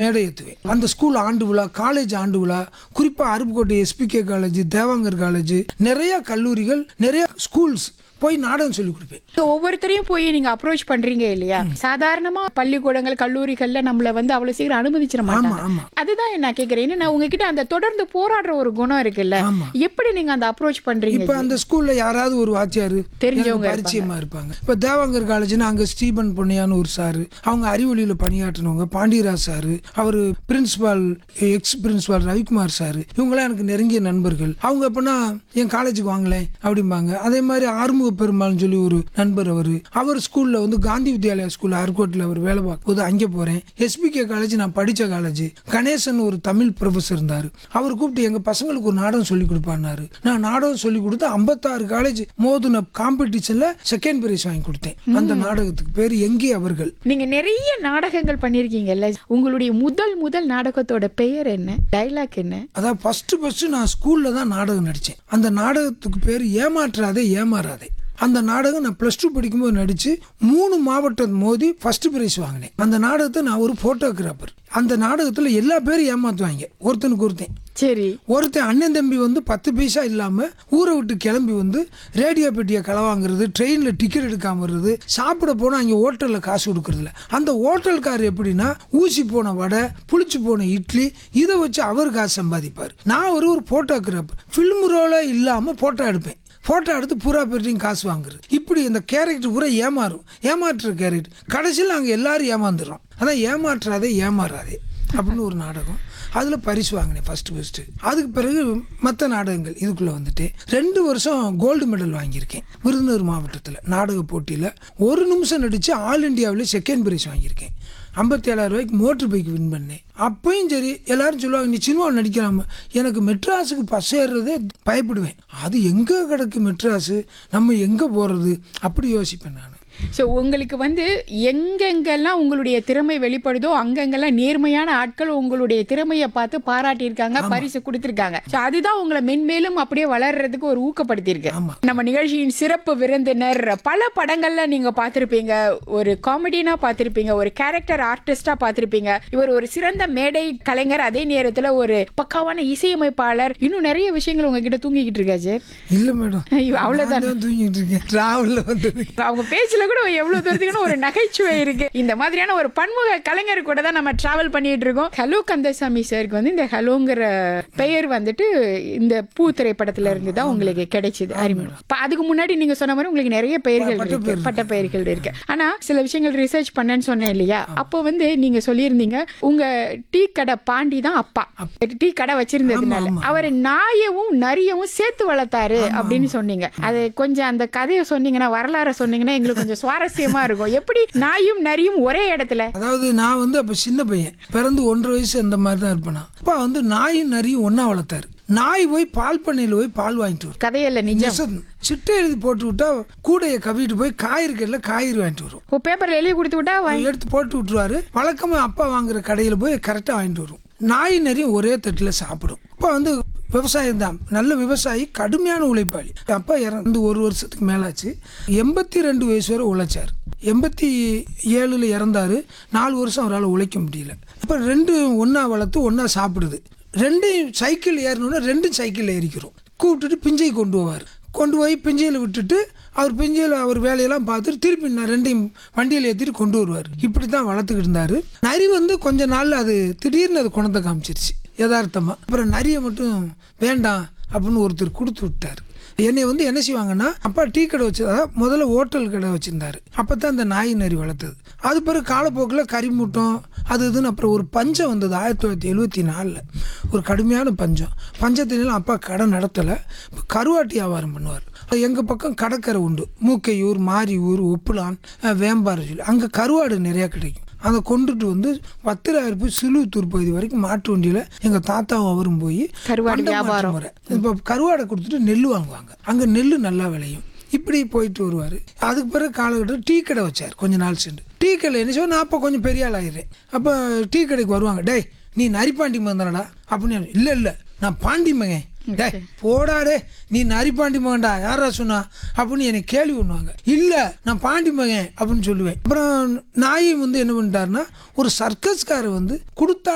மேடை ஏற்றுவேன் அந்த ஸ்கூல் ஆண்டு விழா காலேஜ் ஆண்டு விழா குறிப்பாக Aruppukottai SPK college Devangar college நிறைய கல்லூரிகள் நிறைய ஸ்கூல்ஸ் போய் நாடகம் சொல்லி கொடுப்பேன் So, ஒவ்வொருத்தரையும் போய் நீங்க அப்ரோச் பண்றீங்க இல்லையா சாதாரணமா பள்ளிக்கூடங்கள் கல்லூரிகள்ல நம்மள வந்து அவ்வளவு சீக்கிரம் அனுமதிச்சிட மாட்டாங்க ஆமா. அதுதான் நான் கேக்குறேன் ஏன்னா உங்ககிட்ட அந்த தொடர்ந்து போராடுற ஒரு குணம் இருக்குல்ல ஆமா. எப்படி நீங்க அந்த அப்ரோச் பண்றீங்க இப்போ அந்த ஸ்கூல்ல யாராவது ஒரு வாத்தியார் தெரிஞ்சவங்க பரிச்சயமா இருப்பாங்க இப்போ தேவாங்கர் காலேஜ்னா அங்க ஸ்டீபன் பொன்னையான்னு ஒரு சாரு அவங்க அறிவொளியில பணியாற்றினவங்க பாண்டியராஜ் சாரு அவர் principal ex principal Ravikumar sir இவங்களாம் எனக்கு நெருங்கிய நண்பர்கள் அவங்க எப்படின்னா என் காலேஜுக்கு வாங்களேன் அப்படிம்பாங்க அதே மாதிரி ஆறுமுக பெருமாள்னு சொல்லி ஒரு நண்பர் அவர் அவர் ஸ்கூல்ல வந்து காந்தி வித்யாலயா ஸ்கூல் அர்கோட்டில் அவர் வேலை பார்க்கும்போது அங்கே போறேன் எஸ்பிகே காலேஜ் நான் படிச்ச காலேஜ் கணேசன் ஒரு தமிழ் ப்ரொஃபஸர் இருந்தார் அவர் கூப்பிட்டு எங்க பசங்களுக்கு ஒரு நாடகம் சொல்லி கொடுப்பாரு நான் நாடகம் சொல்லி கொடுத்து ஐம்பத்தாறு காலேஜ் மோதுன காம்படிஷன்ல செகண்ட் பிரைஸ் வாங்கி கொடுத்தேன் அந்த நாடகத்துக்கு பேர் எங்கே அவர்கள் நீங்க நிறைய நாடகங்கள் பண்ணிருக்கீங்கல்ல உங்களுடைய முதல் முதல் நாடகத்தோட பெயர் என்ன டைலாக் என்ன அதான் ஃபர்ஸ்ட் ஃபர்ஸ்ட் நான் ஸ்கூல்ல தான் நாடகம் நடித்தேன் அந்த நாடகத்துக்கு பேர் ஏமாற்றாதே ஏமாறாதே அந்த நாடகம் நான் ப்ளஸ் டூ படிக்கும்போது நடித்து மூணு மாவட்டம் மோதி ஃபர்ஸ்ட் ப்ரைஸ் வாங்கினேன் அந்த நாடகத்தை நான் ஒரு ஃபோட்டோகிராஃபர் அந்த நாடகத்தில் எல்லா பேரும் ஏமாற்றுவாங்க ஒருத்தனுக்கு ஒருத்தன் சரி ஒருத்தன் அண்ணன் தம்பி வந்து பத்து பைசா இல்லாமல் ஊரை விட்டு கிளம்பி வந்து ரேடியோ பெட்டியை களை வாங்குறது ட்ரெயினில் டிக்கெட் எடுக்காம வருது சாப்பிட போனால் அங்கே ஹோட்டலில் காசு கொடுக்கறதில்ல அந்த ஹோட்டல்கார் எப்படின்னா ஊசி போன வடை புளிச்சு போன இட்லி இதை வச்சு அவர் காசு சம்பாதிப்பார் நான் ஒரு ஒரு ஃபோட்டோகிராஃபர் ஃபில்ம் ரோலே இல்லாமல் ஃபோட்டோ எடுப்பேன் ஃபோட்டோ எடுத்து பூரா பேர்ட்டையும் காசு வாங்குறது இப்படி இந்த கேரக்டர் பூரா ஏமாறும் ஏமாற்றுற கேரக்டர் கடைசியில் நாங்கள் எல்லாரும் ஏமாந்துடுறோம் அதான் ஏமாற்றாதே ஏமாறாதே அப்படின்னு ஒரு நாடகம் அதில் பரிசு வாங்கினேன் ஃபஸ்ட்டு ஃபஸ்ட்டு அதுக்கு பிறகு மற்ற நாடகங்கள் இதுக்குள்ளே வந்துட்டேன் ரெண்டு வருஷம் கோல்டு மெடல் வாங்கியிருக்கேன் விருதுநகர் மாவட்டத்தில் நாடக போட்டியில் ஒரு நிமிஷம் நடித்து ஆல் இந்தியாவில் செகண்ட் பிரைஸ் வாங்கியிருக்கேன் ஐம்பத்தி ஏழாயிரம் ரூபாய்க்கு மோட்டர் பைக் வின் பண்ணேன் அப்பயும் சரி எல்லாரும் சொல்லுவாங்க நீ சினிமாவில் நடிக்கலாமா எனக்கு மெட்ராஸுக்கு பஸ் ஏறுறதே பயப்படுவேன் அது எங்கே கிடக்கு மெட்ராஸு நம்ம எங்கே போகிறது அப்படி யோசிப்பேன் நான் ஸோ உங்களுக்கு வந்து எங்கெங்கெல்லாம் உங்களுடைய திறமை வெளிப்படுதோ அங்கங்கெல்லாம் நேர்மையான ஆட்கள் உங்களுடைய திறமையை பார்த்து பாராட்டியிருக்காங்க பரிசு கொடுத்திருக்காங்க ஸோ அதுதான் உங்களை மென்மேலும் அப்படியே வளர்றதுக்கு ஒரு ஊக்கப்படுத்தியிருக்கு ஆமா. நம்ம நிகழ்ச்சியின் சிறப்பு விருந்தினர் பல படங்கள்ல நீங்க பார்த்திருப்பீங்க ஒரு காமெடினா பார்த்திருப்பீங்க ஒரு கேரக்டர் ஆர்டிஸ்டா பார்த்திருப்பீங்க இவர் ஒரு சிறந்த மேடை கலைஞர் அதே நேரத்துல ஒரு பக்காவான இசையமைப்பாளர் இன்னும் நிறைய விஷயங்கள் உங்ககிட்ட தூங்கிக்கிட்டு இருக்காச்சு இல்லை மேடம் ஐயோ, அவ்வளவுதான். நான் தான் தூங்கிட்டு இருக்கேன் ட்ராவலில் வந்தது அவங்க பேச்சுல கூட எவ்வளவு தூரத்துக்குன்னு ஒரு நகைச்சுவை இருக்கு இந்த மாதிரியான ஒரு பன்முக கலைஞர் கூட தான் நம்ம டிராவல் பண்ணிட்டு இருக்கோம் ஹலோ கந்தசாமி சாருக்கு வந்து இந்த ஹலோங்கிற பெயர் வந்துட்டு இந்த பூ திரைப்படத்துல இருந்து தான் உங்களுக்கு கிடைச்சது அறிமுகம் இப்ப அதுக்கு முன்னாடி நீங்க சொன்ன மாதிரி உங்களுக்கு நிறைய பெயர்கள் இருக்கு பட்ட பெயர்கள் இருக்கு ஆனா சில விஷயங்கள் ரிசர்ச் பண்ணேன்னு சொன்னேன் இல்லையா அப்போ வந்து நீங்க சொல்லியிருந்தீங்க உங்க டீ கடை பாண்டி தான் அப்பா டீ கடை வச்சிருந்ததுனால அவர் நாயவும் நரியவும் சேர்த்து வளர்த்தாரு அப்படின்னு சொன்னீங்க அது கொஞ்சம் அந்த கதையை சொன்னீங்கன்னா வரலாறு சொன்னீங்கன்னா எங்களுக்கு கொஞ்சம் சுவாரஸ்யமா இருக்கும் எப்படி நாயும் நரியும் ஒரே இடத்துல அதாவது நான் வந்து அப்போ சின்ன பையன் பிறந்து ஒன்றரை வயசு அந்த மாதிரி தான் இருப்பேன் நான் அப்பா வந்து நாயும் நரியும் ஒன்றா வளர்த்தாரு நாய் போய் பால் பண்ணையில் போய் பால் வாங்கிட்டு வரும் கதையில நிஜம் நெசம். சிட்டை எழுதி போட்டு விட்டா கூடையை கவிட்டு போய் காய்கறி கடையில் காய்கறி வாங்கிட்டு வரும் ஓ பேப்பர்ல எழுதி கொடுத்து விட்டா வாங்கி- எடுத்து போட்டு விட்டுருவாரு வழக்கமாக அப்பா வாங்குற கடையில் போய் கரெக்டாக வாங்கிட்டு வரும் நாய் நிறைய ஒரே தட்டில் சாப்பிடும் அப்பா வந்து விவசாயம் தான் நல்ல விவசாயி கடுமையான உழைப்பாளி அப்பா இறந்து ஒரு வருஷத்துக்கு மேலாச்சு எண்பத்தி ரெண்டு வயசு வரை உழைச்சார் எண்பத்தி ஏழில் இறந்தாரு நாலு வருஷம் அவரால் உழைக்க முடியல அப்போ ரெண்டு ஒன்றா வளர்த்து ஒன்றா சாப்பிடுது ரெண்டையும் சைக்கிள் ஏறணுன்னா ரெண்டும் சைக்கிள் ஏறிக்கிறோம் கூப்பிட்டுட்டு பிஞ்சை கொண்டு போவார் கொண்டு போய் பிஞ்சையில் விட்டுட்டு அவர் பிஞ்சையில் அவர் வேலையெல்லாம் பார்த்துட்டு திருப்பி நான் ரெண்டையும் வண்டியில் ஏற்றிட்டு கொண்டு வருவார் இப்படி தான் வளர்த்துக்கிட்டு இருந்தார் நரி வந்து கொஞ்ச நாள்ல அது திடீர்னு அது குணத்தை காமிச்சிருச்சு யதார்த்தமாக அப்புறம் நரியை மட்டும் வேண்டாம் அப்படின்னு ஒருத்தர் கொடுத்து விட்டார் என்னை வந்து என்ன செய்வாங்கன்னா அப்பா டீ கடை வச்சதா முதல்ல ஹோட்டல் கடை வச்சிருந்தாரு அப்போ தான் அந்த நாய் நரி வளர்த்தது அது பிறகு காலப்போக்கில் கரிமூட்டம் அது இதுன்னு அப்புறம் ஒரு பஞ்சம் வந்தது ஆயிரத்தி தொள்ளாயிரத்தி எழுபத்தி நாலில் ஒரு கடுமையான பஞ்சம் பஞ்சத்தினால அப்பா கடை நடத்தலை இப்போ கருவாட்டி வியாபாரம் பண்ணுவார் எங்கள் பக்கம் கடற்கரை உண்டு மூக்கையூர் மாரியூர் ஒப்புலான் அஹ், வேம்பாறை சொல்லி அங்கே கருவாடு நிறையா கிடைக்கும் அதை கொண்டுட்டு வந்து பத்திராயிரம் போய் சிலுத்தூர் பகுதி வரைக்கும் மாட்டு வண்டியில் எங்கள் தாத்தாவும் அவரும் போய் கருவாடு பண்டம் மாற்று வியாபாரம். முறை இப்போ கருவாடை கொடுத்துட்டு நெல் வாங்குவாங்க அங்கே நெல் நல்லா விளையும் இப்படி போயிட்டு வருவார் அதுக்கு பிறகு காலகட்டம் டீ கடை வச்சார் கொஞ்ச நாள் சென்று டீ கடை என்ன செய்வோம் நான் அப்போ கொஞ்சம் பெரிய ஆள் ஆயிடுறேன் அப்போ டீ கடைக்கு வருவாங்க டேய் நீ நரிப்பாண்டி மகன்தானடா அப்படின்னு இல்லை இல்லை நான் பாண்டி மகன் டேய் போடாடே நீ நரிப்பாண்டி மகன்டா யாரா சொன்னா அப்படின்னு என்னை கேள்வி பண்ணுவாங்க இல்லை நான் பாண்டி மகன் அப்படின்னு சொல்லுவேன் அப்புறம் நாயை வந்து என்ன பண்ணிட்டாருன்னா ஒரு சர்க்கஸ்காரர் வந்து கொடுத்தா